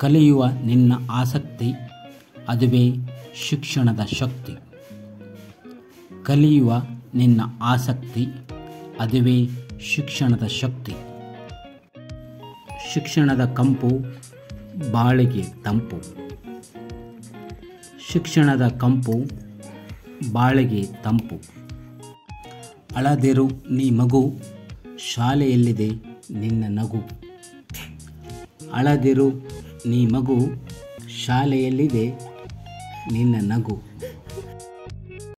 ಕಲಿಯುವ ನಿನ್ನ ಆಸಕ್ತಿ ಅದುವೇ ಶಿಕ್ಷಣದ ಶಕ್ತಿ ಕಲಿಯುವ ನಿನ್ನ ಆಸಕ್ತಿ ಅದುವೇ ಶಿಕ್ಷಣದ ಶಕ್ತಿ ಶಿಕ್ಷಣದ ಕಂಪು ಬಾಳಿಗೆ ತಂಪು ಶಿಕ್ಷಣದ ಕಂಪು ಬಾಳಿಗೆ ತಂಪು ಅಳದಿರು ನೀ ಮಗು ಶಾಲೆಯಲ್ಲಿದೆ ನಿನ್ನ ನಗು ಅಳದಿರು ನೀ ಮಗು ಶಾಲೆಯಲ್ಲಿದೆ ನಿನ್ನ ನಗು